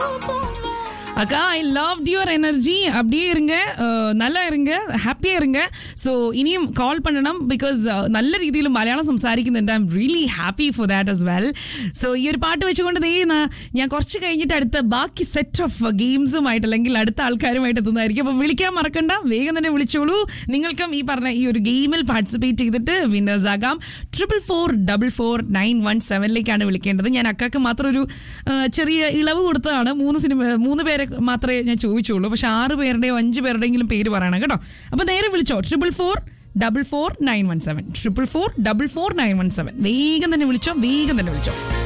அக்கா I love your energy அப்படியே இருங்க அஹ், நல்லா இருங்க ഹാപ്പിയാ இருங்க സോ ഇനിയും കോൾ പണ്ണണം ബിക്കോസ് നല്ല രീതിയിൽ മലയാളം സംസാരിക്കുന്നുണ്ട് I'm really happy for that as well so ഈ ഒരു പാട്ട് വെച്ചുകൊണ്ട് ദേ നാ- ഞാൻ കുറച്ച് കഴിഞ്ഞിട്ട് അടുത്ത ബാക്കി സെറ്റ് ഓഫ് ഗെയിംസുമായിട്ട് അല്ലെങ്കിൽ അടുത്ത ആൾക്കാരുമായിട്ട് എത്തുന്നതായിരിക്കും അപ്പോൾ വിളിക്കാൻ മറക്കണ്ട വേഗം തന്നെ വിളിച്ചോളൂ നിങ്ങൾക്കും ഈ പറഞ്ഞ ഈ ഒരു ഗെയിമിൽ പാർട്ടിസിപ്പേറ്റ് ചെയ്തിട്ട് വിന്നേഴ്സ് ആകാം triple four double four nine one സെവനിലേക്കാണ് വിളിക്കേണ്ടത് ഞാൻ അക്കാക്ക് മാത്രം ഒരു ആ, ചെറിയ ഇളവ് കൊടുത്തതാണ് മൂന്ന് സിനിമ മൂന്ന് പേരെ മാത്രമേ ഞാൻ ചോദിച്ചുള്ളൂ പക്ഷെ ആറ് പേരുടെയോ അഞ്ച് പേരുടെയെങ്കിലും പേര് പറയണം കേട്ടോ അപ്പൊ നേരെ വിളിച്ചോ triple four double four nine one seven triple four double four nine one seven വേഗം തന്നെ വിളിച്ചോ വേഗം തന്നെ വിളിച്ചോ